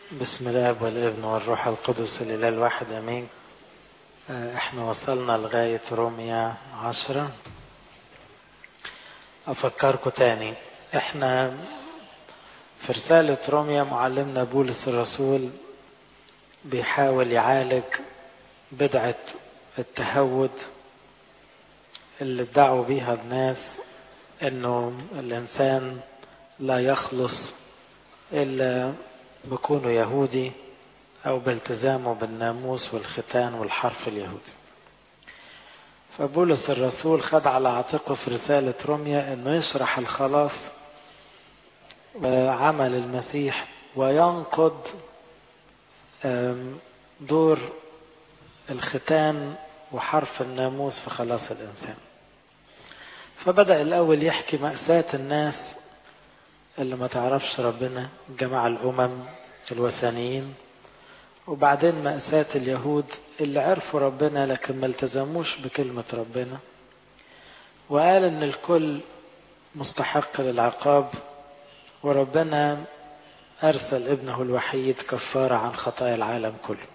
بسم الله والابن والروح القدس الإله الواحد أمين احنا وصلنا لغاية روميا عشرة أفكركم تاني احنا في رسالة روميا معلمنا بولس الرسول بيحاول يعالج بدعة التهود اللي ادعوا بيها الناس انه الانسان لا يخلص الا بكونه يهودي او بالتزامه بالناموس والختان والحرف اليهودي فبولس الرسول خد على عاتقه في رسالة روميا انه يشرح الخلاص وعمل المسيح وينقض دور الختان وحرف الناموس في خلاص الإنسان فبدأ الأول يحكي مأساة الناس اللي ما تعرفش ربنا جماعة الأمم الوثنيين وبعدين مأساة اليهود اللي عرفوا ربنا لكن ما التزموش بكلمة ربنا وقال ان الكل مستحق للعقاب وربنا أرسل ابنه الوحيد كفارة عن خطايا العالم كله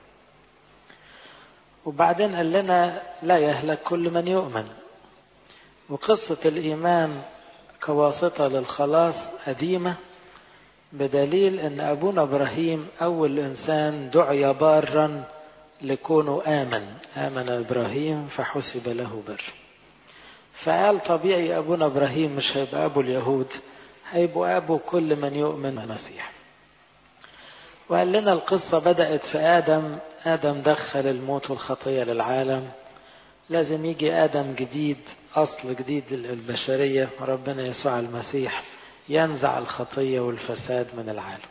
وبعدين قال لنا لا يهلك كل من يؤمن وقصة الإيمان كواسطة للخلاص قديمة بدليل أن أبونا إبراهيم أول إنسان دعي بارا لكونه آمن آمن إبراهيم فحسب له بر فقال طبيعي أبونا إبراهيم مش هيبقى أبو اليهود هيبقوا أبو كل من يؤمن المسيح وقال لنا القصة بدأت في آدم آدم دخل الموت والخطية للعالم لازم يجي آدم جديد أصل جديد للبشرية ربنا يسوع المسيح ينزع الخطية والفساد من العالم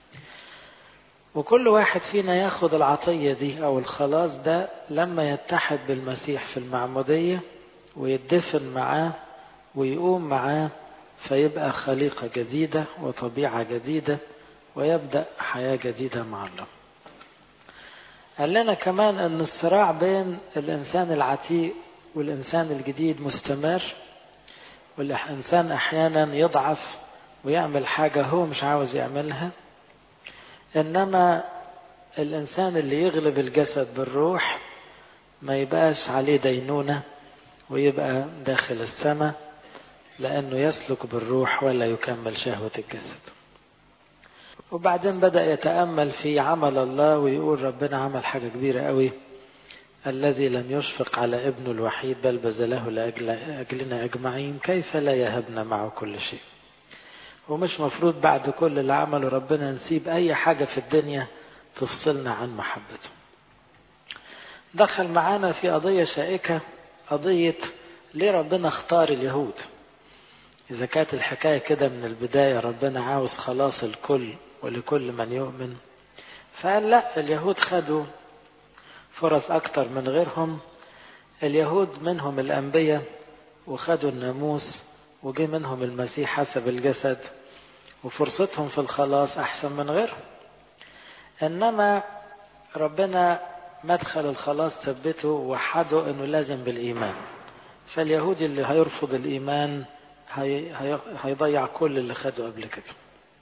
وكل واحد فينا ياخد العطية دي أو الخلاص ده لما يتحد بالمسيح في المعمودية ويدفن معاه ويقوم معاه فيبقى خليقة جديدة وطبيعة جديدة ويبدأ حياة جديدة مع الله قال لنا كمان أن الصراع بين الإنسان العتيق والإنسان الجديد مستمر والإنسان أحيانا يضعف ويعمل حاجة هو مش عاوز يعملها إنما الإنسان اللي يغلب الجسد بالروح ما يبقاش عليه دينونة ويبقى داخل السماء لأنه يسلك بالروح ولا يكمل شهوة الجسد وبعدين بدأ يتأمل في عمل الله ويقول ربنا عمل حاجة كبيرة قوي الذي لم يشفق على ابنه الوحيد بل بذله لأجل أجلنا أجمعين كيف لا يهبنا معه كل شيء ومش مفروض بعد كل اللي عمله ربنا نسيب أي حاجة في الدنيا تفصلنا عن محبته دخل معانا في قضية شائكة قضية ليه ربنا اختار اليهود إذا كانت الحكاية كده من البداية ربنا عاوز خلاص الكل ولكل من يؤمن فقال لا اليهود خدوا فرص أكتر من غيرهم اليهود منهم الأنبياء وخدوا الناموس وجي منهم المسيح حسب الجسد وفرصتهم في الخلاص أحسن من غيرهم إنما ربنا مدخل الخلاص ثبته وحده إنه لازم بالإيمان فاليهودي اللي هيرفض الإيمان هي هي هيضيع كل اللي خده قبل كده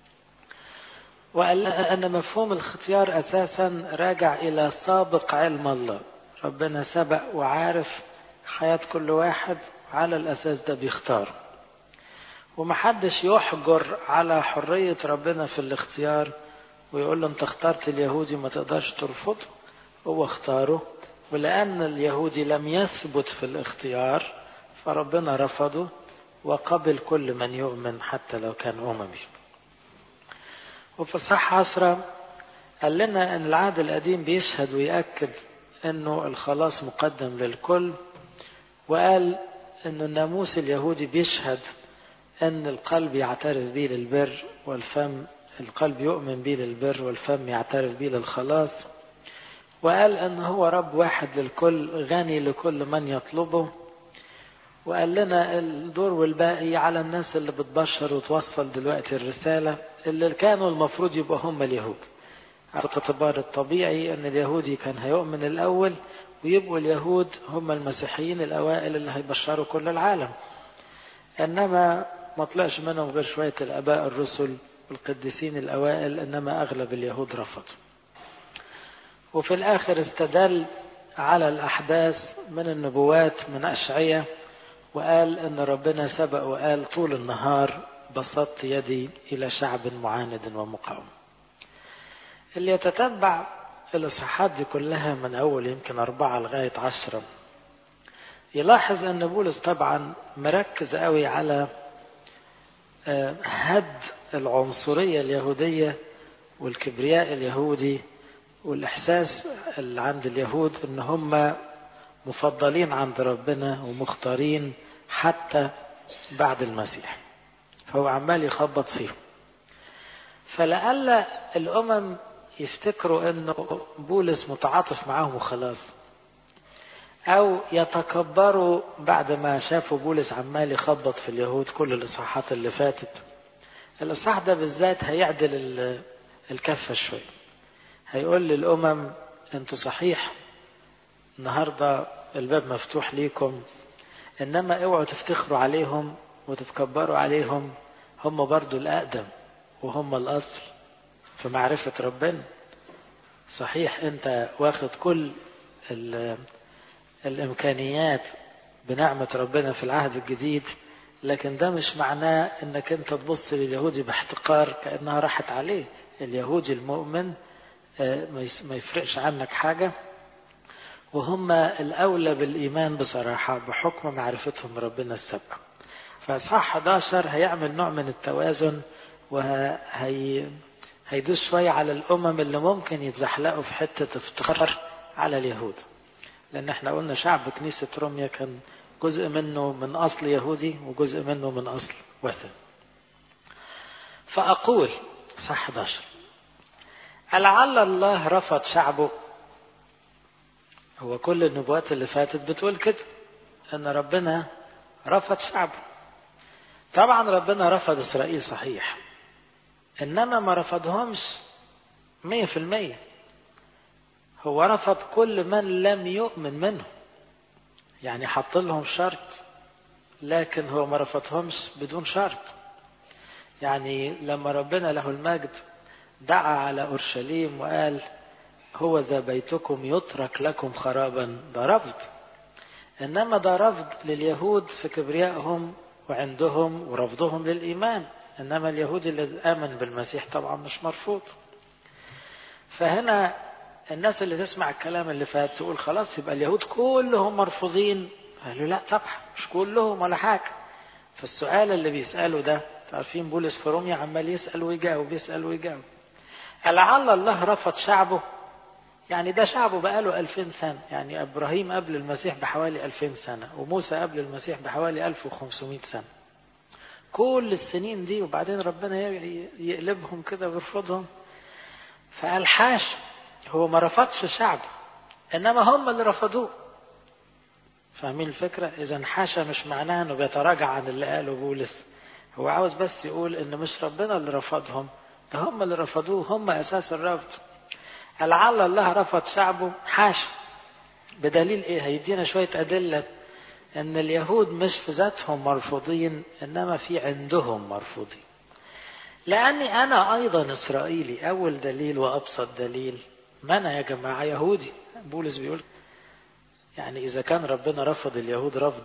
وقال أن مفهوم الاختيار أساسا راجع إلى سابق علم الله ربنا سبق وعارف حياة كل واحد على الأساس ده بيختار ومحدش يحجر على حرية ربنا في الاختيار ويقول له انت اخترت اليهودي ما تقدرش ترفضه هو اختاره ولأن اليهودي لم يثبت في الاختيار فربنا رفضه وقبل كل من يؤمن حتى لو كان أممي وفي الصح عشرة قال لنا أن العهد القديم بيشهد ويأكد أنه الخلاص مقدم للكل وقال أن الناموس اليهودي بيشهد أن القلب يعترف به للبر والفم القلب يؤمن به للبر والفم يعترف به للخلاص وقال أن هو رب واحد للكل غني لكل من يطلبه وقال لنا الدور والباقي على الناس اللي بتبشر وتوصل دلوقتي الرسالة اللي كانوا المفروض يبقى هم اليهود على اعتبار الطبيعي ان اليهودي كان هيؤمن الاول ويبقوا اليهود هم المسيحيين الاوائل اللي هيبشروا كل العالم انما ما طلعش منهم غير شوية الاباء الرسل والقديسين الأوائل إنما أغلب اليهود رفضوا وفي الآخر استدل على الأحداث من النبوات من أشعية وقال أن ربنا سبق وقال طول النهار بسطت يدي إلى شعب معاند ومقاوم اللي يتتبع الإصحاحات دي كلها من أول يمكن أربعة لغاية عشرة يلاحظ أن بولس طبعا مركز قوي على هد العنصرية اليهودية والكبرياء اليهودي والإحساس اللي عند اليهود أن هم مفضلين عند ربنا ومختارين حتى بعد المسيح فهو عمال يخبط فيهم فلعل الأمم يفتكروا أنه بولس متعاطف معاهم وخلاص أو يتكبروا بعد ما شافوا بولس عمال يخبط في اليهود كل الإصحاحات اللي فاتت الإصحاح ده بالذات هيعدل الكفة شوية هيقول للأمم أنتوا صحيح النهاردة الباب مفتوح ليكم إنما اوعوا تفتخروا عليهم وتتكبروا عليهم هم برضو الأقدم وهم الأصل في معرفة ربنا صحيح أنت واخد كل الإمكانيات بنعمة ربنا في العهد الجديد لكن ده مش معناه انك انت تبص لليهودي باحتقار كأنها راحت عليه اليهودي المؤمن ما يفرقش عنك حاجة وهم الأولى بالإيمان بصراحة بحكم معرفتهم ربنا السبق فإصحاح 11 هيعمل نوع من التوازن وهي هيدوس شوية على الأمم اللي ممكن يتزحلقوا في حتة افتخار على اليهود لأن احنا قلنا شعب كنيسة روميا كان جزء منه من أصل يهودي وجزء منه من أصل وثن فأقول صح 11 لعل الله رفض شعبه هو كل النبوات اللي فاتت بتقول كده ان ربنا رفض شعبه طبعا ربنا رفض اسرائيل صحيح انما ما رفضهمش مية في المية هو رفض كل من لم يؤمن منه يعني حط لهم شرط لكن هو ما رفضهمش بدون شرط يعني لما ربنا له المجد دعا على اورشليم وقال هو ذا بيتكم يترك لكم خرابا ده رفض انما ده رفض لليهود في كبريائهم وعندهم ورفضهم للايمان انما اليهودي اللي امن بالمسيح طبعا مش مرفوض فهنا الناس اللي تسمع الكلام اللي فات تقول خلاص يبقى اليهود كلهم مرفوضين قالوا لا طبعا مش كلهم ولا حاجه فالسؤال اللي بيساله ده عارفين بولس في روميا عمال يسال ويجاوب يسال ويجاوب لعل الله رفض شعبه يعني ده شعبه بقاله ألفين سنة يعني إبراهيم قبل المسيح بحوالي ألفين سنة وموسى قبل المسيح بحوالي ألف وخمسمائة سنة كل السنين دي وبعدين ربنا يقلبهم كده ويرفضهم فقال حاش هو ما رفضش شعبه إنما هم اللي رفضوه فاهمين الفكرة إذا حاشا مش معناه إنه بيتراجع عن اللي قاله بولس هو عاوز بس يقول إن مش ربنا اللي رفضهم ده هم اللي رفضوه هم أساس الرفض لعل الله رفض شعبه حاشا بدليل ايه هيدينا شوية أدلة ان اليهود مش في ذاتهم مرفوضين انما في عندهم مرفوضين لاني انا ايضا اسرائيلي اول دليل وابسط دليل ما انا يا جماعة يهودي بولس بيقول يعني اذا كان ربنا رفض اليهود رفض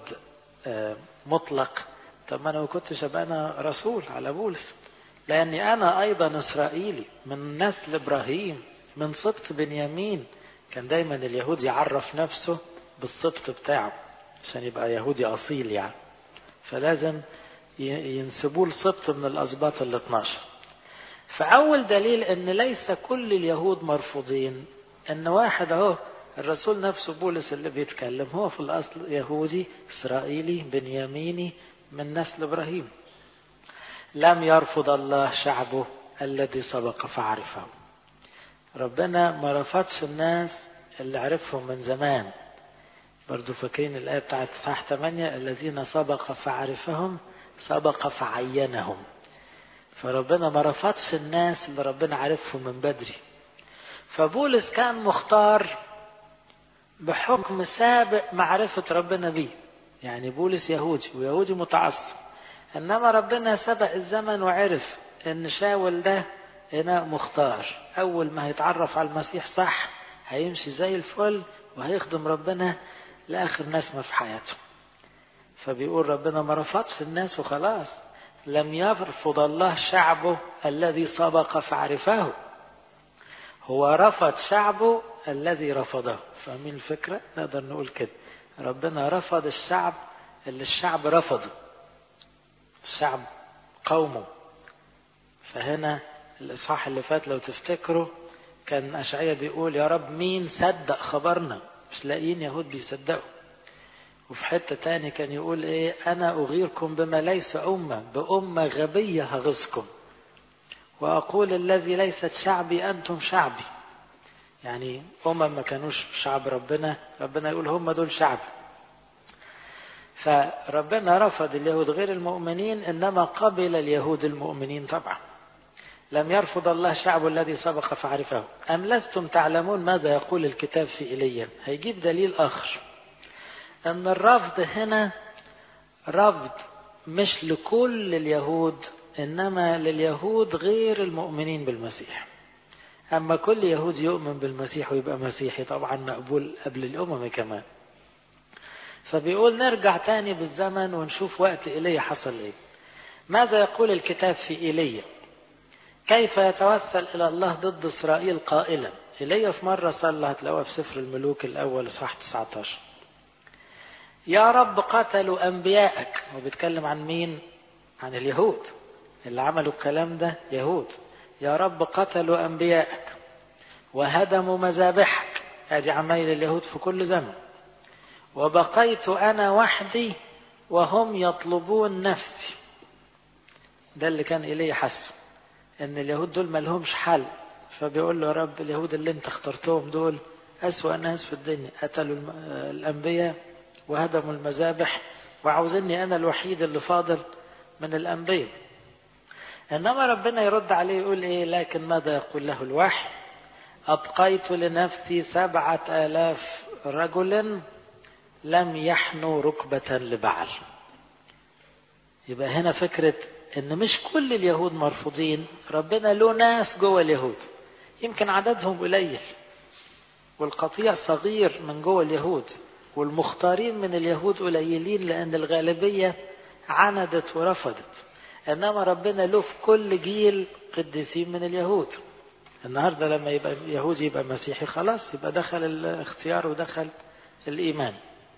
مطلق طب ما انا ما كنتش ابقى انا رسول على بولس لاني انا ايضا اسرائيلي من نسل ابراهيم من سبط بنيامين كان دايما اليهود يعرف نفسه بالسبط بتاعه عشان يبقى يهودي اصيل يعني فلازم ينسبوه لسبط من الاسباط ال 12 فاول دليل ان ليس كل اليهود مرفوضين ان واحد اهو الرسول نفسه بولس اللي بيتكلم هو في الاصل يهودي اسرائيلي بنياميني من نسل ابراهيم لم يرفض الله شعبه الذي سبق فعرفه ربنا ما رفضش الناس اللي عرفهم من زمان برضو فاكرين الآية بتاعت صح 8 الذين سبق فعرفهم سبق فعينهم فربنا ما رفضش الناس اللي ربنا عرفهم من بدري فبولس كان مختار بحكم سابق معرفة ربنا بيه يعني بولس يهودي ويهودي متعصب انما ربنا سبق الزمن وعرف ان شاول ده اناء مختار اول ما هيتعرف على المسيح صح هيمشي زي الفل وهيخدم ربنا لاخر نسمه في حياته فبيقول ربنا ما رفضش الناس وخلاص لم يرفض الله شعبه الذي سبق فعرفه هو رفض شعبه الذي رفضه فاهمين الفكرة نقدر نقول كده ربنا رفض الشعب اللي الشعب رفضه الشعب قومه فهنا الإصحاح اللي فات لو تفتكروا كان أشعية بيقول يا رب مين صدق خبرنا مش لاقيين يهود بيصدقوا وفي حتة تاني كان يقول ايه انا اغيركم بما ليس امة بامة غبية هغزكم واقول الذي ليست شعبي انتم شعبي يعني امم ما كانوش شعب ربنا ربنا يقول هم دول شعبي فربنا رفض اليهود غير المؤمنين انما قبل اليهود المؤمنين طبعا لم يرفض الله شعب الذي سبق فعرفه ام لستم تعلمون ماذا يقول الكتاب في ايليا هيجيب دليل اخر ان الرفض هنا رفض مش لكل اليهود انما لليهود غير المؤمنين بالمسيح اما كل يهود يؤمن بالمسيح ويبقى مسيحي طبعا مقبول قبل الامم كمان فبيقول نرجع تاني بالزمن ونشوف وقت ايليا حصل ايه ماذا يقول الكتاب في ايليا كيف يتوسل الى الله ضد اسرائيل قائلا ايليا في مره صلى هتلاقوها في سفر الملوك الاول صح 19 يا رب قتلوا أنبياءك هو بيتكلم عن مين عن اليهود اللي عملوا الكلام ده يهود يا رب قتلوا أنبياءك وهدموا مذابحك ادي عمايل اليهود في كل زمن وبقيت أنا وحدي وهم يطلبون نفسي ده اللي كان إليه حسه إن اليهود دول ملهمش حل فبيقول له يا رب اليهود اللي انت اخترتهم دول أسوأ ناس في الدنيا قتلوا الأنبياء وهدموا المذابح وعاوزني أنا الوحيد اللي فاضل من الأنبياء إنما ربنا يرد عليه يقول إيه لكن ماذا يقول له الوحي أبقيت لنفسي سبعة آلاف رجل لم يحنوا ركبة لبعل يبقى هنا فكرة إن مش كل اليهود مرفوضين ربنا له ناس جوه اليهود يمكن عددهم قليل والقطيع صغير من جوه اليهود والمختارين من اليهود قليلين لأن الغالبية عندت ورفضت إنما ربنا له في كل جيل قديسين من اليهود النهاردة لما يبقى يهودي يبقى مسيحي خلاص يبقى دخل الاختيار ودخل الإيمان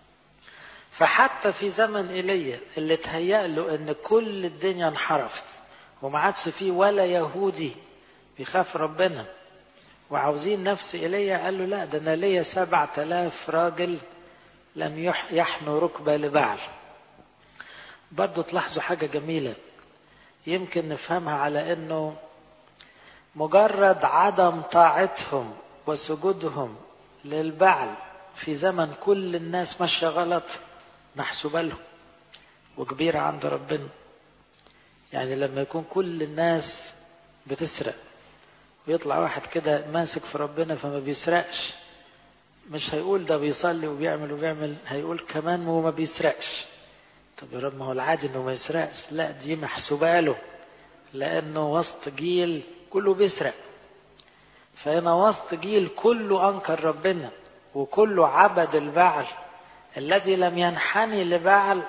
فحتى في زمن إيليا اللي تهيأ له إن كل الدنيا انحرفت وما عادش فيه ولا يهودي بيخاف ربنا وعاوزين نفس إيليا قال له لا ده أنا ليا سبعة آلاف راجل لم يحنوا ركبة لبعل برضو تلاحظوا حاجة جميلة يمكن نفهمها على أنه مجرد عدم طاعتهم وسجودهم للبعل في زمن كل الناس ماشية غلط محسوبة لهم وكبيرة عند ربنا يعني لما يكون كل الناس بتسرق ويطلع واحد كده ماسك في ربنا فما بيسرقش مش هيقول ده بيصلي وبيعمل وبيعمل هيقول كمان هو ما بيسرقش طب يا رب ما هو العادي انه ما يسرقش لا دي محسوبه له لانه وسط جيل كله بيسرق فهنا وسط جيل كله انكر ربنا وكله عبد البعل الذي لم ينحني لبعل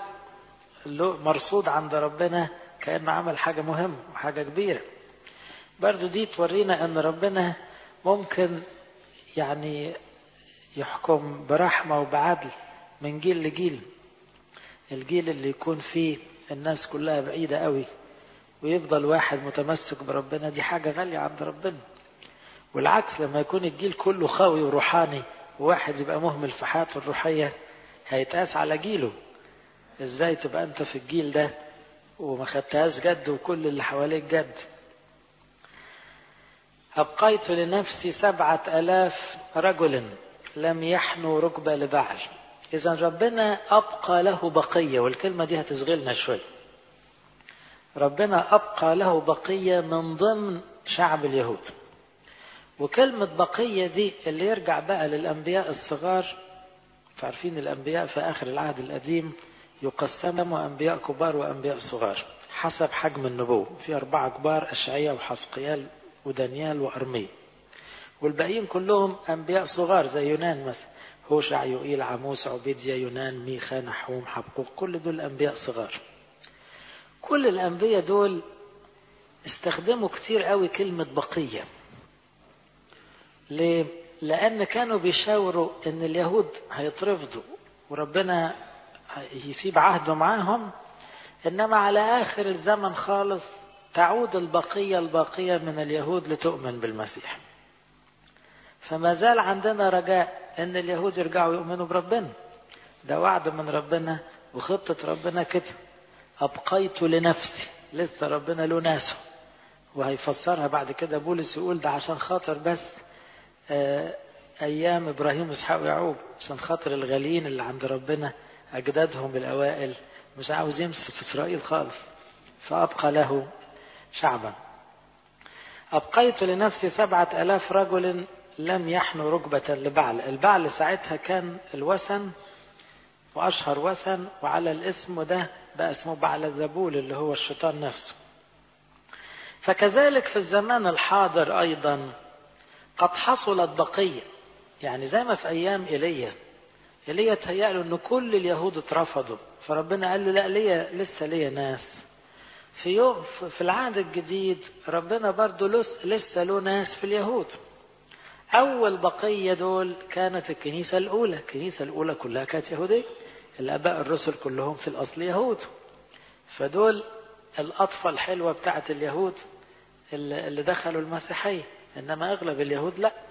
مرصود عند ربنا كانه عمل حاجه مهمه وحاجه كبيره برضو دي تورينا ان ربنا ممكن يعني يحكم برحمة وبعدل من جيل لجيل الجيل اللي يكون فيه الناس كلها بعيدة قوي ويفضل واحد متمسك بربنا دي حاجة غالية عند ربنا والعكس لما يكون الجيل كله خوي وروحاني وواحد يبقى مهمل في حياته الروحية هيتقاس على جيله ازاي تبقى انت في الجيل ده وما خدتهاش جد وكل اللي حواليك جد أبقيت لنفسي سبعة ألاف رجل لم يحنوا ركبة لبعل إذا ربنا أبقى له بقية والكلمة دي هتشغلنا شوي ربنا أبقى له بقية من ضمن شعب اليهود وكلمة بقية دي اللي يرجع بقى للأنبياء الصغار تعرفين الأنبياء في آخر العهد القديم يقسموا أنبياء كبار وأنبياء صغار حسب حجم النبوة في أربعة كبار أشعية وحسقيال ودانيال وأرميا والباقيين كلهم أنبياء صغار زي يونان مثلا هوشع يوئيل عموس عبيديا يونان ميخا نحوم حبقوق كل دول أنبياء صغار كل الأنبياء دول استخدموا كتير قوي كلمة بقية ليه؟ لأن كانوا بيشاوروا إن اليهود هيترفضوا وربنا يسيب عهده معاهم إنما على آخر الزمن خالص تعود البقية الباقية من اليهود لتؤمن بالمسيح فما زال عندنا رجاء ان اليهود يرجعوا يؤمنوا بربنا ده وعد من ربنا وخطة ربنا كده أبقيت لنفسي لسه ربنا له ناسه وهيفسرها بعد كده بولس يقول ده عشان خاطر بس آه أيام إبراهيم وإسحاق ويعقوب عشان خاطر الغاليين اللي عند ربنا أجدادهم الأوائل مش عاوز يمسك إسرائيل خالص فأبقى له شعبا أبقيت لنفسي سبعة ألاف رجل لم يحنوا ركبة لبعل البعل ساعتها كان الوثن وأشهر وثن وعلى الاسم ده بقى اسمه بعل زبول اللي هو الشيطان نفسه فكذلك في الزمان الحاضر أيضا قد حصلت بقية يعني زي ما في أيام إيليا إيليا تهيأ أن كل اليهود اترفضوا فربنا قال له لا ليا لسه ليا ناس في يوم في العهد الجديد ربنا برضه لسه له ناس في اليهود أول بقية دول كانت الكنيسة الأولى الكنيسة الأولى كلها كانت يهودية الآباء الرسل كلهم في الأصل يهود فدول الأطفال الحلوة بتاعت اليهود اللي دخلوا المسيحية إنما أغلب اليهود لا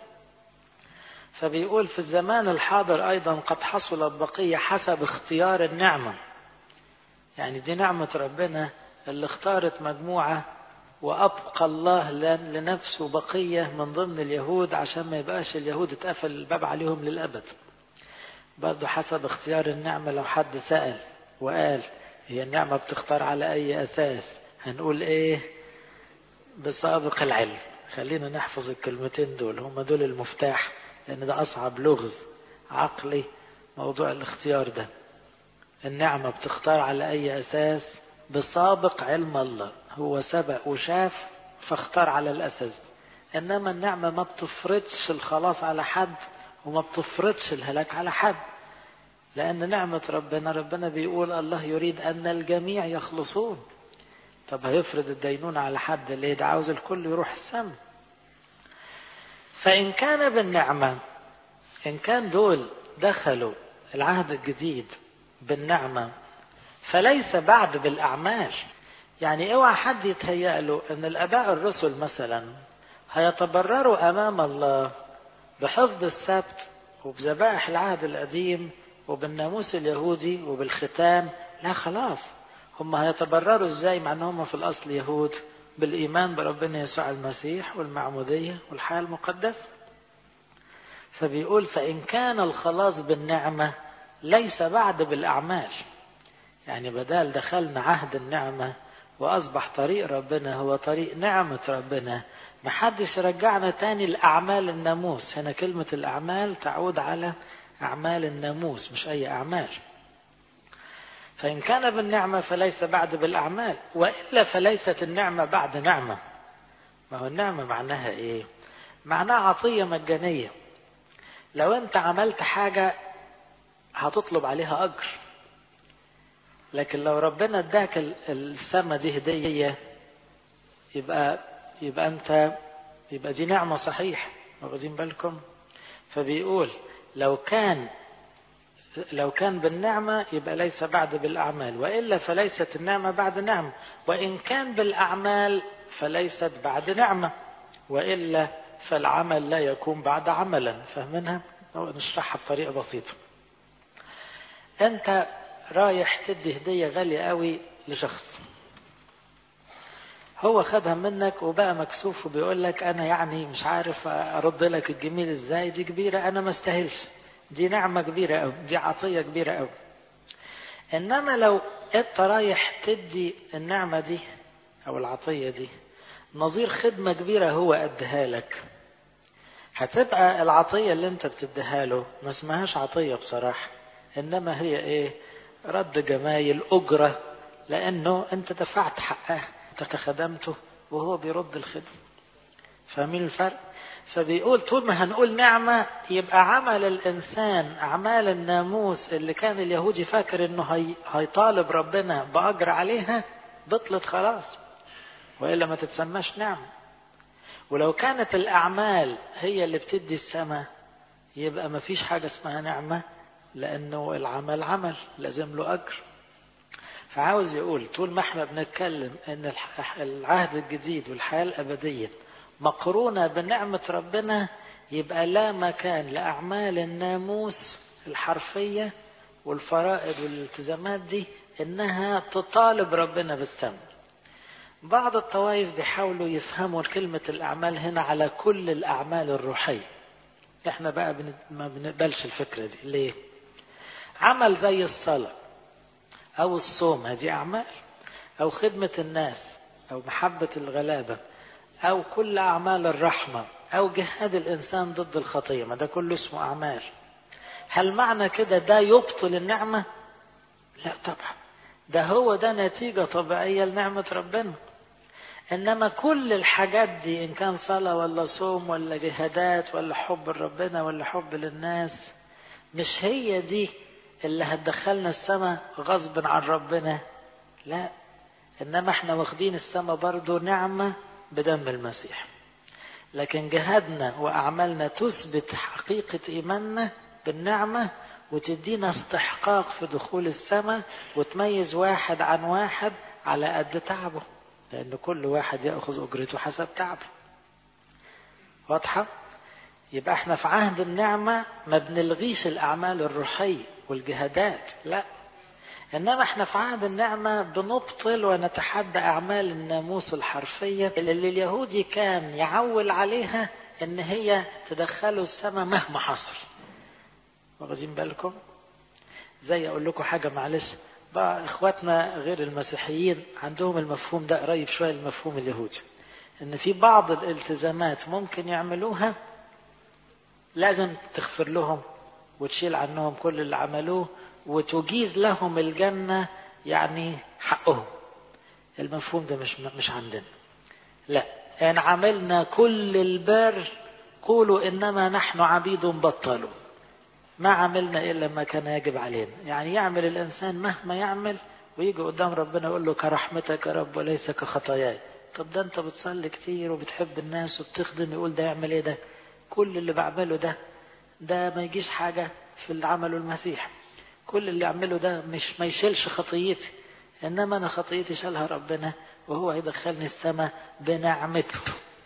فبيقول في الزمان الحاضر أيضا قد حصلت بقية حسب اختيار النعمة يعني دي نعمة ربنا اللي اختارت مجموعة وأبقى الله لنفسه بقية من ضمن اليهود عشان ما يبقاش اليهود اتقفل الباب عليهم للأبد برضه حسب اختيار النعمة لو حد سأل وقال هي النعمة بتختار على أي أساس هنقول إيه بسابق العلم خلينا نحفظ الكلمتين دول هم دول المفتاح لأن ده أصعب لغز عقلي موضوع الاختيار ده النعمة بتختار على أي أساس بسابق علم الله هو سبق وشاف فاختار على الأساس إنما النعمة ما بتفرضش الخلاص على حد وما بتفرضش الهلاك على حد لأن نعمة ربنا ربنا بيقول الله يريد أن الجميع يخلصون طب هيفرض الدينون على حد ليه ده عاوز الكل يروح السما فإن كان بالنعمة إن كان دول دخلوا العهد الجديد بالنعمة فليس بعد بالأعمال يعني اوعى حد يتهيأ له ان الاباء الرسل مثلا هيتبرروا امام الله بحفظ السبت وبذبائح العهد القديم وبالناموس اليهودي وبالختان لا خلاص هم هيتبرروا ازاي مع ان هم في الاصل يهود بالايمان بربنا يسوع المسيح والمعموديه والحياه المقدسه فبيقول فان كان الخلاص بالنعمه ليس بعد بالاعمال يعني بدال دخلنا عهد النعمه وأصبح طريق ربنا هو طريق نعمة ربنا محدش رجعنا تاني لأعمال الناموس هنا كلمة الأعمال تعود على أعمال الناموس مش أي أعمال فإن كان بالنعمة فليس بعد بالأعمال وإلا فليست النعمة بعد نعمة ما هو النعمة معناها إيه معناها عطية مجانية لو أنت عملت حاجة هتطلب عليها أجر لكن لو ربنا اداك السما دي هدية يبقى يبقى انت يبقى دي نعمة صحيح واخدين بالكم فبيقول لو كان لو كان بالنعمة يبقى ليس بعد بالأعمال وإلا فليست النعمة بعد نعمة وإن كان بالأعمال فليست بعد نعمة وإلا فالعمل لا يكون بعد عملا فاهمينها نشرحها بطريقة بسيطة أنت رايح تدي هدية غالية قوي لشخص هو خدها منك وبقى مكسوف وبيقول لك انا يعني مش عارف ارد لك الجميل ازاي دي كبيرة انا ما استاهلش دي نعمة كبيرة قوي دي عطية كبيرة قوي انما لو انت رايح تدي النعمة دي او العطية دي نظير خدمة كبيرة هو ادها لك هتبقى العطية اللي انت بتديها له ما اسمهاش عطية بصراحة انما هي ايه رد جمايل أجرة لأنه أنت دفعت حقه أنت خدمته وهو بيرد الخدمة فاهمين الفرق؟ فبيقول طول ما هنقول نعمة يبقى عمل الإنسان أعمال الناموس اللي كان اليهودي فاكر إنه هي هيطالب ربنا بأجر عليها بطلت خلاص وإلا ما تتسماش نعمة ولو كانت الأعمال هي اللي بتدي السماء يبقى ما فيش حاجة اسمها نعمة لأنه العمل عمل لازم له أجر فعاوز يقول طول ما احنا بنتكلم ان العهد الجديد والحياة الأبدية مقرونة بنعمة ربنا يبقى لا مكان لأعمال الناموس الحرفية والفرائض والالتزامات دي إنها تطالب ربنا بالسمع بعض الطوائف بيحاولوا يفهموا كلمة الأعمال هنا على كل الأعمال الروحية احنا بقى ما بنقبلش الفكرة دي ليه عمل زي الصلاة أو الصوم هذه أعمال أو خدمة الناس أو محبة الغلابة أو كل أعمال الرحمة أو جهاد الإنسان ضد الخطية ما ده كله اسمه أعمال هل معنى كده ده يبطل النعمة؟ لا طبعا ده هو ده نتيجة طبيعية لنعمة ربنا إنما كل الحاجات دي إن كان صلاة ولا صوم ولا جهادات ولا حب لربنا ولا حب للناس مش هي دي اللي هتدخلنا السماء غصب عن ربنا لا إنما احنا واخدين السماء برضو نعمة بدم المسيح لكن جهادنا وأعمالنا تثبت حقيقة إيماننا بالنعمة وتدينا استحقاق في دخول السماء وتميز واحد عن واحد على قد تعبه لأن كل واحد يأخذ أجرته حسب تعبه واضحة؟ يبقى احنا في عهد النعمة ما بنلغيش الأعمال الروحية والجهادات لا إنما احنا في عهد النعمة بنبطل ونتحدى أعمال الناموس الحرفية اللي اليهودي كان يعول عليها إن هي تدخله السماء مهما حصل واخدين بالكم زي أقول لكم حاجة معلش بقى إخواتنا غير المسيحيين عندهم المفهوم ده قريب شوية المفهوم اليهودي إن في بعض الالتزامات ممكن يعملوها لازم تغفر لهم وتشيل عنهم كل اللي عملوه وتجيز لهم الجنة يعني حقهم المفهوم ده مش مش عندنا لا إن عملنا كل البر قولوا إنما نحن عبيد بطلوا ما عملنا إلا ما كان يجب علينا يعني يعمل الإنسان مهما يعمل ويجي قدام ربنا يقول له كرحمتك يا رب وليس كخطاياي طب ده انت بتصلي كتير وبتحب الناس وبتخدم يقول ده يعمل ايه ده كل اللي بعمله ده ده ما يجيش حاجة في اللي عمله المسيح كل اللي اعمله ده مش ما يشيلش خطيتي انما انا خطيتي شالها ربنا وهو هيدخلني السماء بنعمته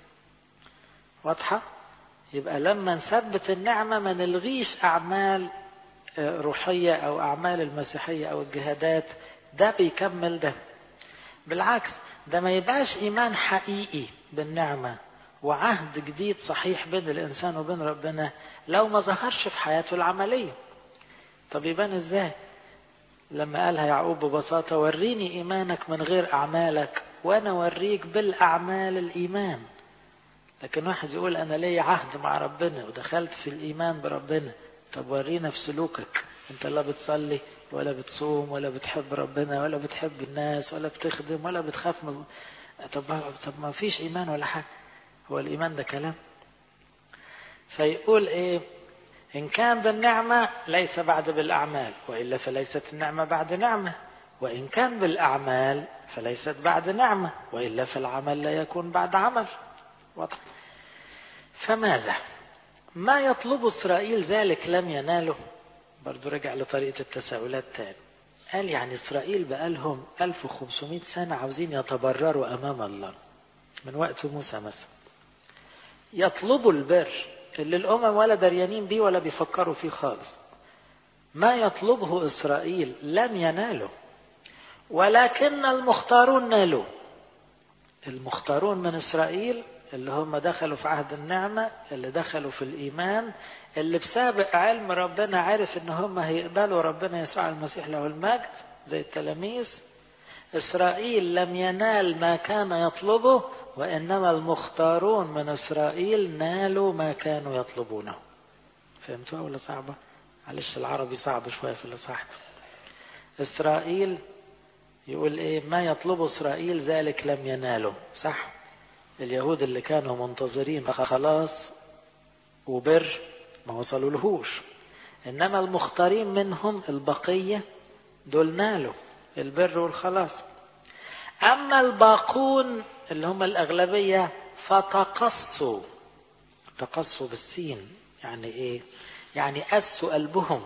واضحة يبقى لما نثبت النعمة ما نلغيش أعمال روحية أو أعمال المسيحية أو الجهادات ده بيكمل ده بالعكس ده ما يبقاش إيمان حقيقي بالنعمة وعهد جديد صحيح بين الإنسان وبين ربنا لو ما ظهرش في حياته العملية طب يبان إزاي لما قالها يعقوب ببساطة وريني إيمانك من غير أعمالك وأنا أوريك بالأعمال الإيمان لكن واحد يقول أنا لي عهد مع ربنا ودخلت في الإيمان بربنا طب ورينا في سلوكك أنت لا بتصلي ولا بتصوم ولا بتحب ربنا ولا بتحب الناس ولا بتخدم ولا بتخاف من طب طب ما فيش إيمان ولا حاجة هو الإيمان ده كلام فيقول إيه إن كان بالنعمة ليس بعد بالأعمال وإلا فليست النعمة بعد نعمة وإن كان بالأعمال فليست بعد نعمة وإلا فالعمل لا يكون بعد عمل واضح فماذا ما يطلب إسرائيل ذلك لم يناله برضو رجع لطريقة التساؤلات تاني قال يعني إسرائيل بقالهم 1500 سنة عاوزين يتبرروا أمام الله من وقت موسى مثلا يطلبوا البر اللي الأمم ولا دريانين بيه ولا بيفكروا فيه خالص ما يطلبه إسرائيل لم يناله ولكن المختارون نالوا المختارون من إسرائيل اللي هم دخلوا في عهد النعمة اللي دخلوا في الإيمان اللي بسابق علم ربنا عرف إن هم هيقبلوا ربنا يسوع المسيح له المجد زي التلاميذ إسرائيل لم ينال ما كان يطلبه وإنما المختارون من إسرائيل نالوا ما كانوا يطلبونه فهمتوا ولا صعبة؟ معلش العربي صعب شوية في الإصحاح إسرائيل يقول ايه ما يطلب اسرائيل ذلك لم يناله صح اليهود اللي كانوا منتظرين خلاص وبر ما وصلوا لهوش انما المختارين منهم البقيه دول نالوا البر والخلاص اما الباقون اللي هم الاغلبيه فتقصوا تقصوا بالسين يعني ايه يعني قسوا قلبهم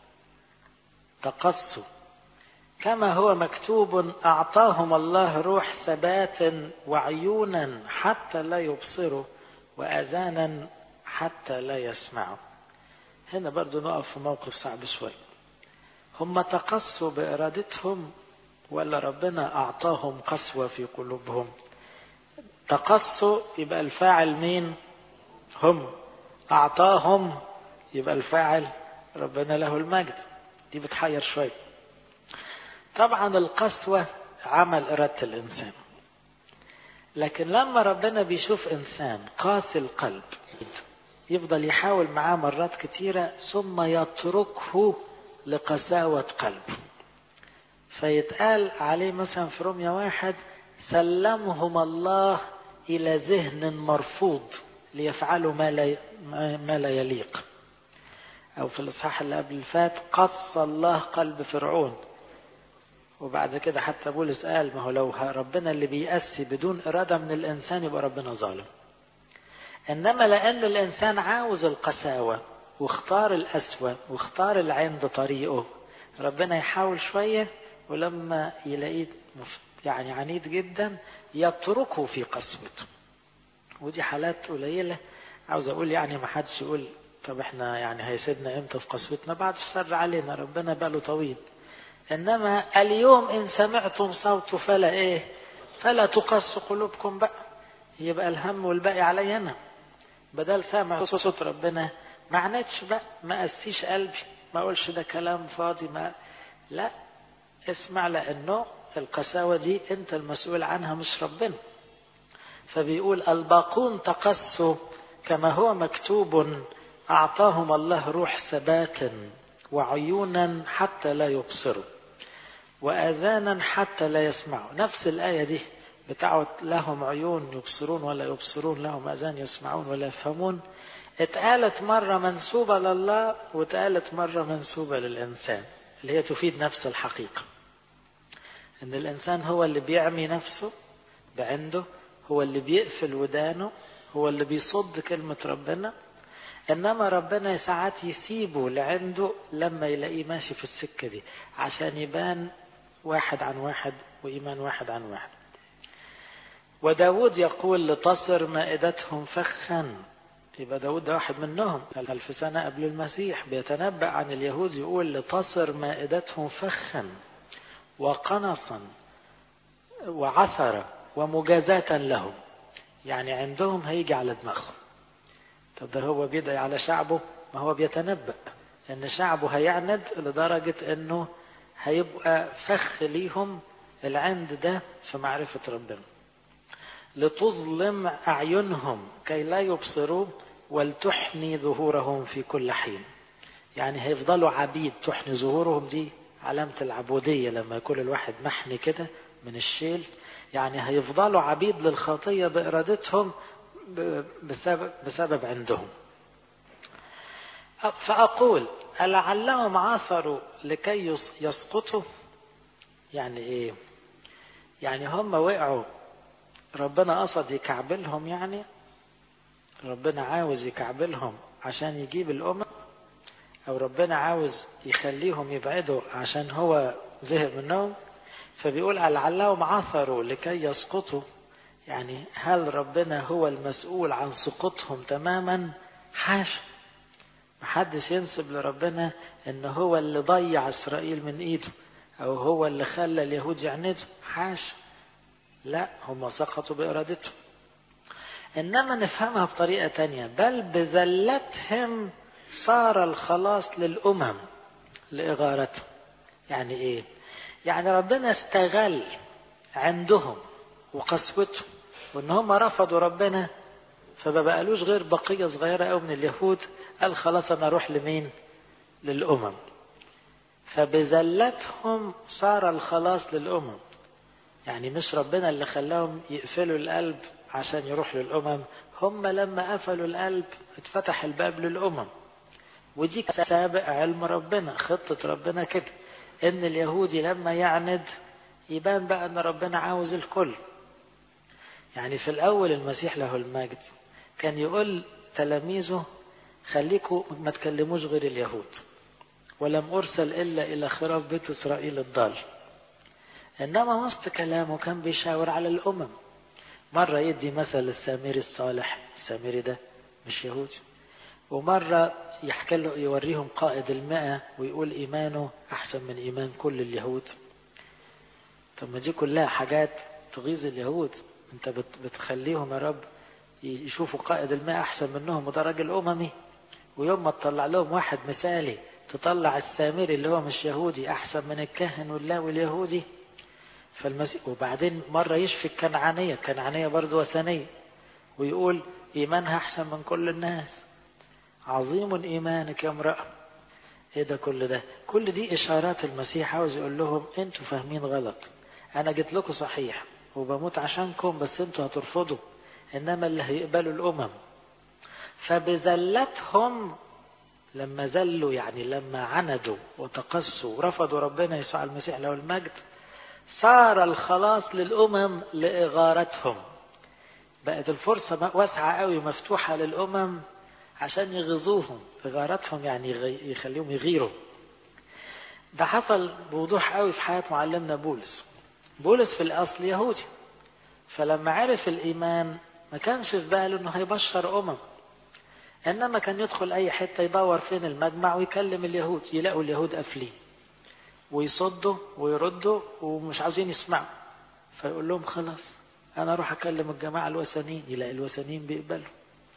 تقصوا كما هو مكتوب أعطاهم الله روح ثبات وعيونا حتى لا يبصروا وأذانا حتى لا يسمعوا هنا برضو نقف في موقف صعب شوي هم تقصوا بإرادتهم ولا ربنا أعطاهم قسوة في قلوبهم تقصوا يبقى الفاعل مين هم أعطاهم يبقى الفاعل ربنا له المجد دي بتحير شويه طبعا القسوة عمل إرادة الإنسان لكن لما ربنا بيشوف إنسان قاسي القلب يفضل يحاول معاه مرات كتيرة ثم يتركه لقساوة قلبه فيتقال عليه مثلا في روميا واحد سلمهم الله إلى ذهن مرفوض ليفعلوا ما لا ما لا يليق أو في الإصحاح اللي قبل الفات قص الله قلب فرعون وبعد كده حتى بولس قال ما هو لو ربنا اللي بيأسي بدون إرادة من الإنسان يبقى ربنا ظالم إنما لأن الإنسان عاوز القساوة واختار الأسوأ واختار العند طريقه ربنا يحاول شوية ولما يلاقيه يعني عنيد جدا يتركه في قسوته ودي حالات قليلة عاوز أقول يعني ما حدش يقول طب احنا يعني هيسيبنا امتى في قسوتنا بعد الشر علينا ربنا باله طويل انما اليوم ان سمعتم صوته فلا ايه فلا تقص قلوبكم بقى يبقى الهم والباقي علي انا بدل سامع صوت ربنا ما عنتش بقى ما قسيش قلبي ما اقولش ده كلام فاضي ما لا اسمع لانه القساوة دي انت المسؤول عنها مش ربنا فبيقول الباقون تقسوا كما هو مكتوب أعطاهم الله روح ثبات وعيونا حتى لا يبصروا وآذانا حتى لا يسمعوا نفس الآية دي بتاعت لهم عيون يبصرون ولا يبصرون لهم آذان يسمعون ولا يفهمون اتقالت مرة منسوبة لله واتقالت مرة منسوبة للإنسان اللي هي تفيد نفس الحقيقة إن الإنسان هو اللي بيعمي نفسه بعنده هو اللي بيقفل ودانه هو اللي بيصد كلمة ربنا إنما ربنا ساعات يسيبه لعنده لما يلاقيه ماشي في السكة دي عشان يبان واحد عن واحد وإيمان واحد عن واحد وداود يقول لتصر مائدتهم فخا يبقى داود ده واحد منهم ألف سنة قبل المسيح بيتنبأ عن اليهود يقول لتصر مائدتهم فخا وقنصا وعثرة ومجازاة لهم يعني عندهم هيجي على دماغهم طب ده هو بيدعي على شعبه ما هو بيتنبأ ان شعبه هيعند لدرجة انه هيبقى فخ ليهم العند ده في معرفة ربنا لتظلم أعينهم كي لا يبصروا ولتحني ظهورهم في كل حين يعني هيفضلوا عبيد تحني ظهورهم دي علامة العبودية لما يكون الواحد محني كده من الشيل يعني هيفضلوا عبيد للخطية بإرادتهم بسبب, بسبب عندهم فأقول ألعلهم عثروا لكي يسقطوا يعني إيه يعني هم وقعوا ربنا قصد يكعبلهم يعني ربنا عاوز يكعبلهم عشان يجيب الأمم أو ربنا عاوز يخليهم يبعدوا عشان هو زهق منهم فبيقول لعلهم عثروا لكي يسقطوا يعني هل ربنا هو المسؤول عن سقوطهم تماما حاشا محدش ينسب لربنا ان هو اللي ضيع اسرائيل من ايده او هو اللي خلى اليهود يعندوا حاشا لا هم سقطوا بارادتهم انما نفهمها بطريقه تانية بل بذلتهم صار الخلاص للامم لاغارتهم يعني ايه يعني ربنا استغل عندهم وقسوتهم وان هم رفضوا ربنا فما بقالوش غير بقية صغيرة أوي من اليهود قال خلاص أنا أروح لمين للأمم فبذلتهم صار الخلاص للأمم يعني مش ربنا اللي خلاهم يقفلوا القلب عشان يروح للأمم هم لما قفلوا القلب اتفتح الباب للأمم ودي سابق علم ربنا خطة ربنا كده ان اليهودي لما يعند يبان بقى ان ربنا عاوز الكل يعني في الاول المسيح له المجد كان يقول تلاميذه خليكم ما تكلموش غير اليهود ولم ارسل الا الى خراب بيت اسرائيل الضال انما وسط كلامه كان بيشاور على الامم مرة يدي مثل السامري الصالح السامري ده مش يهودي ومرة يحكي له يوريهم قائد المئة ويقول إيمانه أحسن من إيمان كل اليهود طب ما دي كلها حاجات تغيظ اليهود أنت بتخليهم يا رب يشوفوا قائد المئة أحسن منهم وده راجل أممي ويوم ما تطلع لهم واحد مثالي تطلع السامري اللي هو مش يهودي أحسن من الكاهن واللاوي اليهودي فالمسيح وبعدين مرة يشفي الكنعانية الكنعانية برضه وثنية ويقول إيمانها أحسن من كل الناس عظيم إيمانك يا امرأة إيه ده كل ده كل دي إشارات المسيح عاوز يقول لهم أنتوا فاهمين غلط أنا جيت لكم صحيح وبموت عشانكم بس أنتوا هترفضوا إنما اللي هيقبلوا الأمم فبزلتهم لما زلوا يعني لما عندوا وتقسوا ورفضوا ربنا يسوع المسيح له المجد صار الخلاص للأمم لإغارتهم بقت الفرصة واسعة قوي مفتوحة للأمم عشان يغيظوهم إغارتهم يعني يخليهم يغيروا ده حصل بوضوح قوي في حياة معلمنا بولس بولس في الأصل يهودي فلما عرف الإيمان ما كانش في باله إنه هيبشر أمم إنما كان يدخل أي حتة يدور فين المجمع ويكلم اليهود يلاقوا اليهود قافلين ويصدوا ويردوا ومش عاوزين يسمعوا فيقول لهم خلاص انا اروح اكلم الجماعه الوثنيين يلاقي الوثنيين بيقبلوا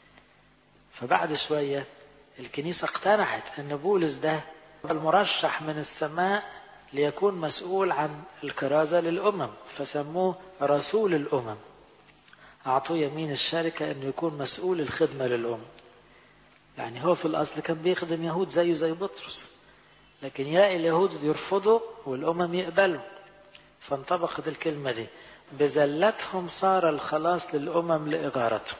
فبعد شويه الكنيسه اقتنعت ان بولس ده المرشح من السماء ليكون مسؤول عن الكرازه للامم فسموه رسول الامم اعطوه يمين الشركه انه يكون مسؤول الخدمه للامم يعني هو في الاصل كان بيخدم يهود زيه زي بطرس لكن يلاقي اليهود يرفضوا والأمم يقبلوا فانطبقت الكلمة دي بزلتهم صار الخلاص للأمم لإغارتهم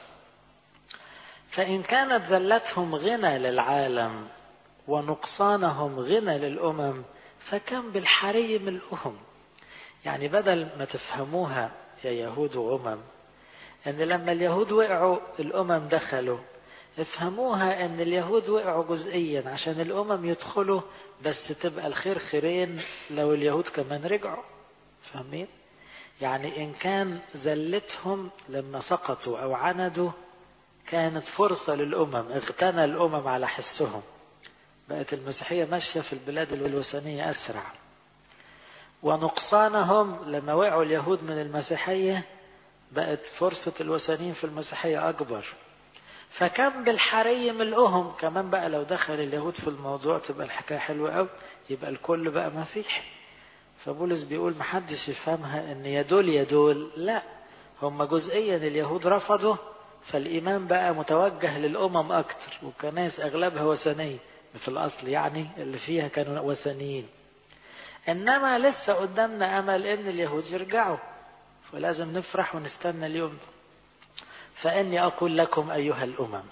فإن كانت زلتهم غنى للعالم ونقصانهم غنى للأمم فكم بالحري ملؤهم يعني بدل ما تفهموها يا يهود وأمم أن لما اليهود وقعوا الأمم دخلوا افهموها ان اليهود وقعوا جزئيا عشان الامم يدخلوا بس تبقى الخير خيرين لو اليهود كمان رجعوا فاهمين يعني ان كان زلتهم لما سقطوا او عندوا كانت فرصة للأمم اغتنى الأمم على حسهم بقت المسيحية ماشية في البلاد الوثنية أسرع ونقصانهم لما وقعوا اليهود من المسيحية بقت فرصة الوثنيين في المسيحية أكبر فكم بالحري ملؤهم كمان بقى لو دخل اليهود في الموضوع تبقى الحكاية حلوة قوي يبقى الكل بقى مسيحي فبولس بيقول محدش يفهمها ان يدول يدول لا هم جزئيا اليهود رفضوا فالإيمان بقى متوجه للأمم أكتر وكناس أغلبها وثنية في الأصل يعني اللي فيها كانوا وثنيين إنما لسه قدامنا أمل إن اليهود يرجعوا فلازم نفرح ونستنى اليوم ده فإني أقول لكم أيها الأمم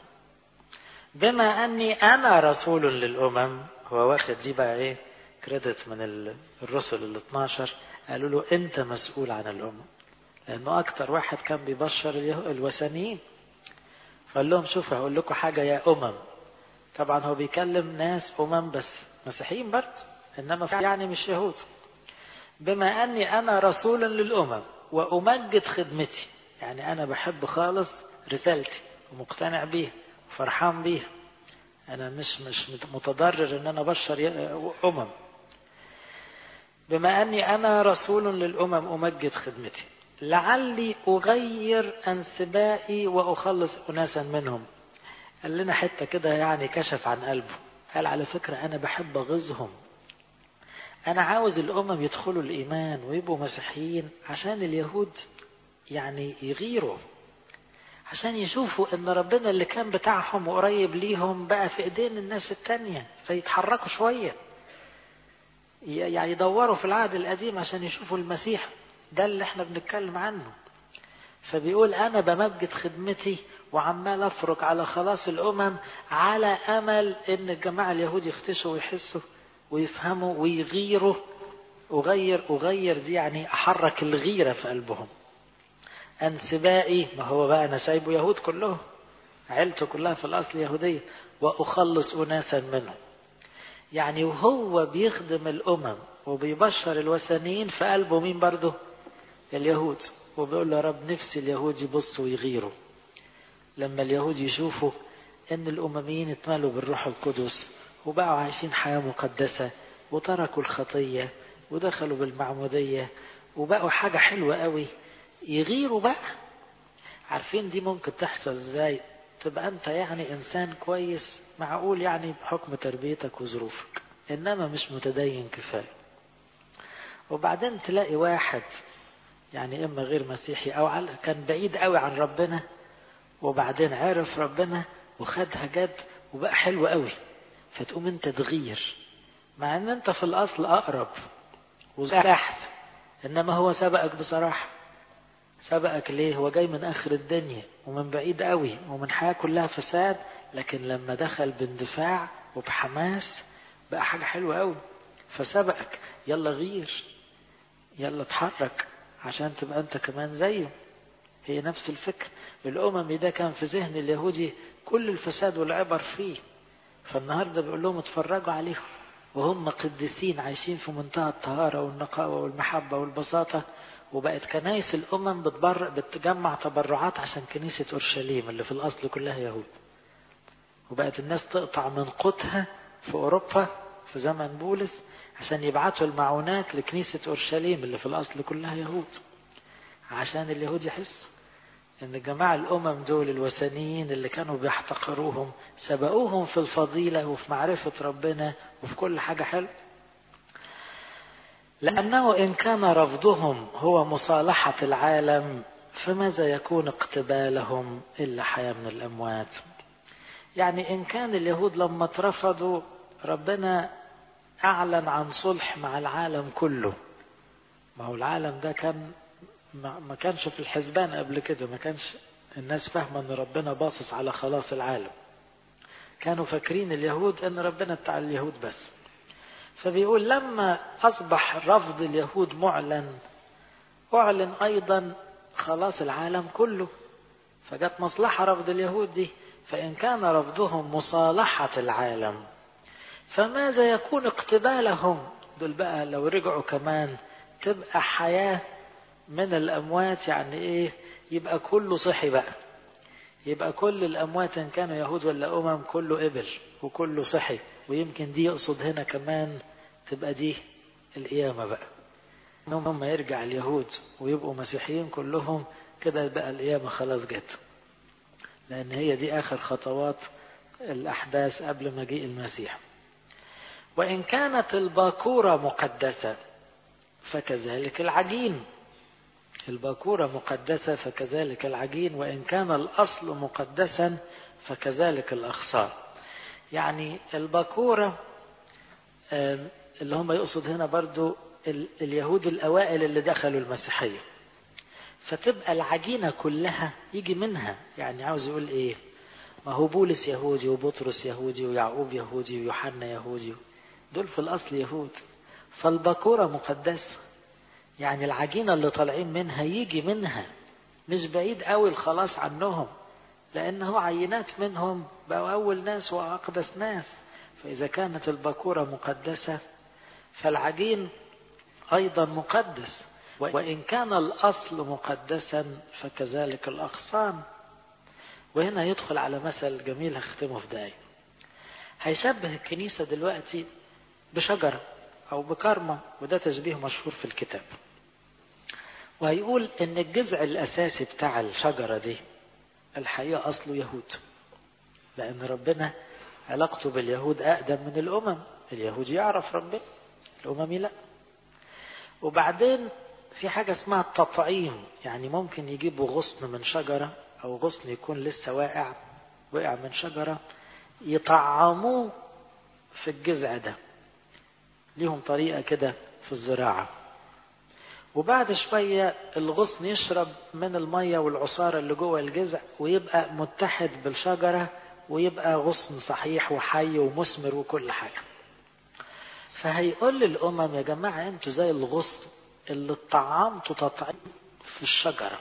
بما أني أنا رسول للأمم هو واخد دي بقى إيه كريدت من الرسل ال 12 قالوا له أنت مسؤول عن الأمم لأنه أكتر واحد كان بيبشر الوثنيين فقال لهم شوف هقول لكم حاجة يا أمم طبعا هو بيكلم ناس أمم بس مسيحيين برضه إنما يعني مش يهود بما أني أنا رسول للأمم وأمجد خدمتي يعني أنا بحب خالص رسالتي ومقتنع بيها وفرحان بيها أنا مش مش متضرر إن أنا بشر أمم بما أني أنا رسول للأمم أمجد خدمتي لعلي أغير أنسبائي وأخلص أناسا منهم قال لنا حتة كده يعني كشف عن قلبه قال على فكرة أنا بحب أغيظهم أنا عاوز الأمم يدخلوا الإيمان ويبقوا مسيحيين عشان اليهود يعني يغيروا عشان يشوفوا ان ربنا اللي كان بتاعهم وقريب ليهم بقى في ايدين الناس التانية فيتحركوا شوية يعني يدوروا في العهد القديم عشان يشوفوا المسيح ده اللي احنا بنتكلم عنه فبيقول أنا بمجد خدمتي وعمال أفرك على خلاص الأمم على أمل إن الجماعة اليهود يختشوا ويحسوا ويفهموا ويغيروا أغير أغير دي يعني أحرك الغيرة في قلبهم أنسبائي ما هو بقى أنا سايبه يهود كلهم عيلته كلها في الأصل يهودية وأخلص أناسا منهم يعني وهو بيخدم الأمم وبيبشر الوثنيين في قلبه مين برضه اليهود وبيقول له يا رب نفسي اليهود يبصوا ويغيروا لما اليهود يشوفوا ان الامميين اتملوا بالروح القدس وبقوا عايشين حياة مقدسة وتركوا الخطية ودخلوا بالمعمودية وبقوا حاجة حلوة قوي يغيروا بقى عارفين دي ممكن تحصل ازاي تبقى انت يعني انسان كويس معقول يعني بحكم تربيتك وظروفك انما مش متدين كفاية وبعدين تلاقي واحد يعني اما غير مسيحي او على كان بعيد قوي عن ربنا وبعدين عرف ربنا وخدها جد وبقى حلو قوي فتقوم انت تغير مع ان انت في الاصل اقرب واحسن انما هو سبقك بصراحه سبقك ليه هو جاي من اخر الدنيا ومن بعيد قوي ومن حياه كلها فساد لكن لما دخل باندفاع وبحماس بقى حاجه حلوه قوي فسبقك يلا غير يلا اتحرك عشان تبقى انت كمان زيه هي نفس الفكر الأممي ده كان في ذهن اليهودي كل الفساد والعبر فيه فالنهاردة بيقول لهم اتفرجوا عليهم وهم قديسين عايشين في منتهى الطهارة والنقاوة والمحبة والبساطة وبقت كنايس الأمم بتبر... بتجمع تبرعات عشان كنيسة أورشليم اللي في الأصل كلها يهود وبقت الناس تقطع من قوتها في أوروبا في زمن بولس عشان يبعتوا المعونات لكنيسة أورشليم اللي في الأصل كلها يهود عشان اليهود يحسوا ان الجماعة الامم دول الوثنيين اللي كانوا بيحتقروهم سبقوهم في الفضيلة وفي معرفة ربنا وفي كل حاجة حلوة لأنه إن كان رفضهم هو مصالحة العالم فماذا يكون اقتبالهم إلا حياة من الأموات يعني إن كان اليهود لما اترفضوا ربنا أعلن عن صلح مع العالم كله ما هو العالم ده كان ما كانش في الحسبان قبل كده ما كانش الناس فاهمة ان ربنا باصص على خلاص العالم كانوا فاكرين اليهود ان ربنا بتاع اليهود بس فبيقول لما اصبح رفض اليهود معلن اعلن ايضا خلاص العالم كله فجت مصلحة رفض اليهود دي فإن كان رفضهم مصالحة العالم فماذا يكون اقتبالهم دول بقى لو رجعوا كمان تبقى حياة من الأموات يعني إيه يبقى كله صحي بقى يبقى كل الأموات إن كانوا يهود ولا أمم كله إبل وكله صحي ويمكن دي يقصد هنا كمان تبقى دي القيامة بقى إنهم هم يرجع اليهود ويبقوا مسيحيين كلهم كده بقى القيامة خلاص جت لأن هي دي آخر خطوات الأحداث قبل مجيء المسيح وإن كانت الباكورة مقدسة فكذلك العجين الباكورة مقدسة فكذلك العجين وإن كان الأصل مقدسا فكذلك الأخصار يعني الباكورة اللي هم يقصد هنا برضو اليهود الأوائل اللي دخلوا المسيحية فتبقى العجينة كلها يجي منها يعني عاوز يقول إيه ما هو بولس يهودي وبطرس يهودي ويعقوب يهودي ويوحنا يهودي دول في الأصل يهود فالباكورة مقدسة يعني العجينة اللي طالعين منها يجي منها مش بعيد قوي الخلاص عنهم لأنه عينات منهم بقوا أول ناس وأقدس ناس فإذا كانت الباكورة مقدسة فالعجين أيضا مقدس وإن كان الأصل مقدسا فكذلك الأغصان وهنا يدخل على مثل جميل هختمه في دقايق هيشبه الكنيسة دلوقتي بشجرة أو بكرمة وده تشبيه مشهور في الكتاب وهيقول إن الجذع الأساسي بتاع الشجرة دي الحقيقة أصله يهود لأن ربنا علاقته باليهود أقدم من الأمم اليهود يعرف ربنا الأمم لا وبعدين في حاجة اسمها التطعيم يعني ممكن يجيبوا غصن من شجرة أو غصن يكون لسه واقع وقع من شجرة يطعموه في الجذع ده ليهم طريقة كده في الزراعة وبعد شوية الغصن يشرب من المية والعصارة اللي جوه الجذع ويبقى متحد بالشجرة ويبقى غصن صحيح وحي ومثمر وكل حاجة فهيقول للأمم يا جماعة انتوا زي الغصن اللي طعمتوا تطعيم في الشجرة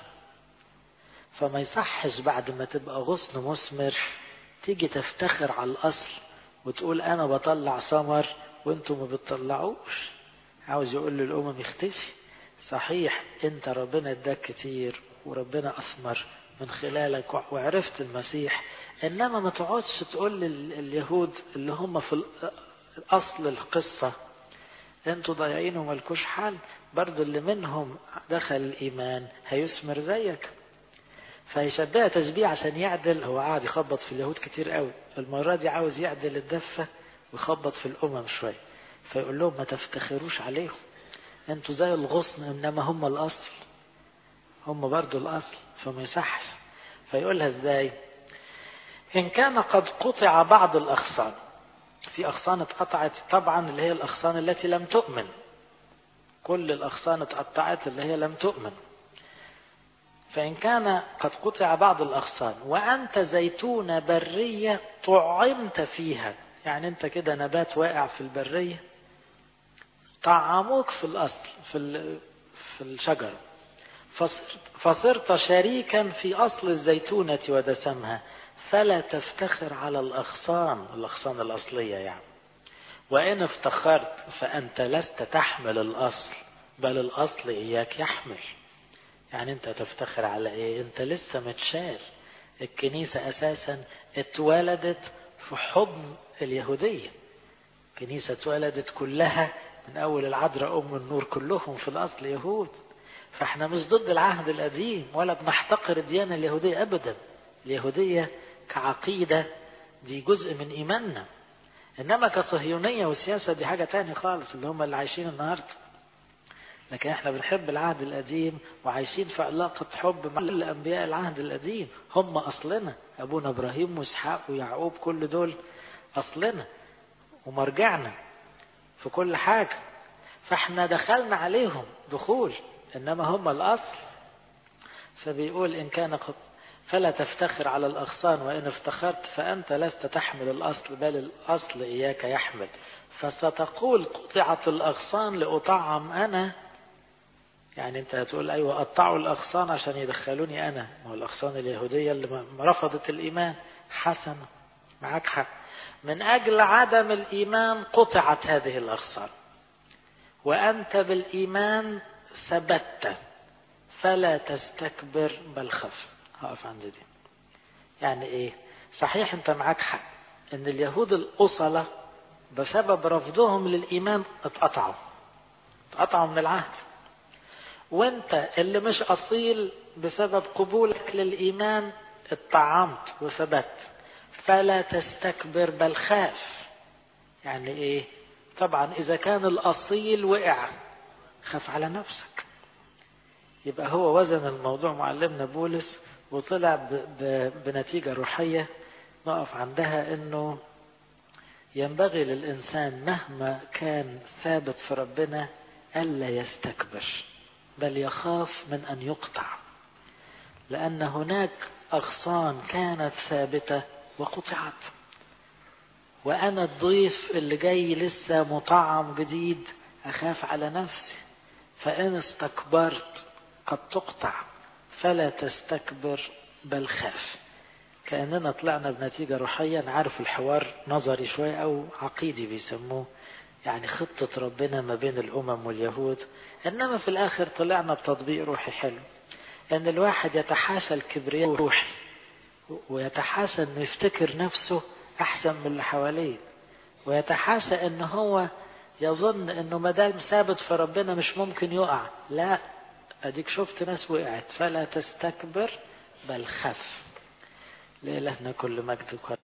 فما يصحش بعد ما تبقى غصن مثمر تيجي تفتخر على الأصل وتقول أنا بطلع ثمر وانتوا ما بتطلعوش عاوز يقول للأمم يختشي صحيح انت ربنا اداك كتير وربنا أثمر من خلالك وعرفت المسيح إنما ما تقعدش تقول لليهود اللي هم في أصل القصة انتوا ضايعين وملكوش حل برضو اللي منهم دخل الإيمان هيثمر زيك فيشبهها تشبيه عشان يعدل هو قاعد يخبط في اليهود كتير قوي المرة دي عاوز يعدل الدفة ويخبط في الأمم شوية فيقول لهم ما تفتخروش عليهم انتوا زي الغصن انما هم الاصل هم برضو الاصل فما يصحش فيقولها ازاي ان كان قد قطع بعض الاغصان في اغصان اتقطعت طبعا اللي هي الاغصان التي لم تؤمن كل الاغصان اتقطعت اللي هي لم تؤمن فإن كان قد قطع بعض الأغصان وأنت زيتونة برية طعمت فيها يعني أنت كده نبات واقع في البرية طعموك في الأصل في في الشجرة فصرت, فصرت شريكا في أصل الزيتونة ودسمها فلا تفتخر على الأغصان الأغصان الأصلية يعني وإن افتخرت فأنت لست تحمل الأصل بل الأصل إياك يحمل يعني أنت تفتخر على إيه أنت لسه متشال الكنيسة أساسا اتولدت في حضن اليهودية الكنيسة اتولدت كلها من أول العذراء أم النور كلهم في الأصل يهود فاحنا مش ضد العهد القديم ولا بنحتقر الديانة اليهودية أبدا اليهودية كعقيدة دي جزء من إيماننا إنما كصهيونية وسياسة دي حاجة تانية خالص اللي هم اللي عايشين النهاردة لكن احنا بنحب العهد القديم وعايشين في علاقة حب مع كل أنبياء العهد القديم هم أصلنا أبونا إبراهيم وإسحاق ويعقوب كل دول أصلنا ومرجعنا في كل حاجة فاحنا دخلنا عليهم دخول إنما هم الأصل فبيقول إن كان قد فلا تفتخر على الأغصان وإن افتخرت فأنت لست تحمل الأصل بل الأصل إياك يحمل فستقول قطعت الأغصان لأطعم أنا يعني أنت هتقول أيوة قطعوا الأغصان عشان يدخلوني أنا ما هو الأغصان اليهودية اللي رفضت الإيمان حسنة معاك حق من أجل عدم الإيمان قطعت هذه الأغصان وأنت بالإيمان ثبت فلا تستكبر بل خف هقف عند دي يعني ايه صحيح انت معاك حق ان اليهود الأصلة بسبب رفضهم للإيمان اتقطعوا اتقطعوا من العهد وانت اللي مش أصيل بسبب قبولك للإيمان اتطعمت وثبت فلا تستكبر بل خاف يعني ايه طبعا اذا كان الاصيل وقع خاف على نفسك يبقى هو وزن الموضوع معلمنا بولس وطلع ب ب بنتيجة روحية نقف عندها انه ينبغي للإنسان مهما كان ثابت في ربنا ألا يستكبر بل يخاف من أن يقطع لأن هناك أغصان كانت ثابتة وقطعت وأنا الضيف اللي جاي لسه مطعم جديد أخاف على نفسي فإن استكبرت قد تقطع فلا تستكبر بل خاف كأننا طلعنا بنتيجة روحية نعرف الحوار نظري شوية أو عقيدي بيسموه يعني خطة ربنا ما بين الأمم واليهود إنما في الآخر طلعنا بتطبيق روحي حلو أن الواحد يتحاشى الكبرياء الروحي ويتحاشى أنه يفتكر نفسه أحسن من اللي حواليه ويتحاشى أنه هو يظن أنه ما دام ثابت في ربنا مش ممكن يقع لا أديك شفت ناس وقعت فلا تستكبر بل خف لإلهنا كل مجد وكرم